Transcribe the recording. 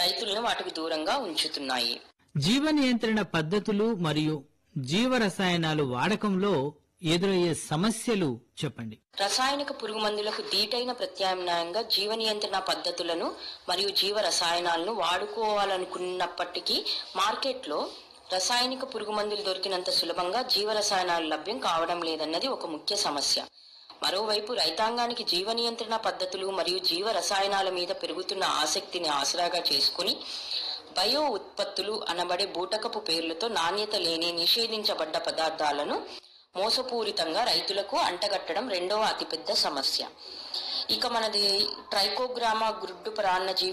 రైతులను వాటికి దూరంగా ఉంచుతున్నాయి జీవ నియంత్రణ పద్ధతులు మరియు జీవ రసాయనాలు వాడకంలో ఎదురయ్యే సమస్యలు చెప్పండి రసాయనిక పురుగు మందులకు దీటైన ప్రత్యామ్నాయంగా జీవ నియంత్రణ పద్ధతులను మరియు జీవ రసాయనాలను వాడుకోవాలనుకున్నప్పటికీ మార్కెట్లో రసాయనిక పురుగు మందులు దొరికినంత సులభంగా జీవ రసాయనాలు లభ్యం కావడం లేదన్నది ఒక ముఖ్య సమస్య మరోవైపు రైతాంగానికి జీవ నియంత్రణ పద్ధతులు మరియు జీవ రసాయనాల మీద పెరుగుతున్న ఆసక్తిని ఆసరాగా చేసుకుని బయో ఉత్పత్తులు అనబడే బూటకపు పేర్లతో నాణ్యత లేని నిషేధించబడ్డ పదార్థాలను మోసపూరితంగా రైతులకు అంటగట్టడం రెండవ అతిపెద్ద సమస్య ఇక మనది ట్రైకోగ్రామా గుడ్డు ప్రాణజీవి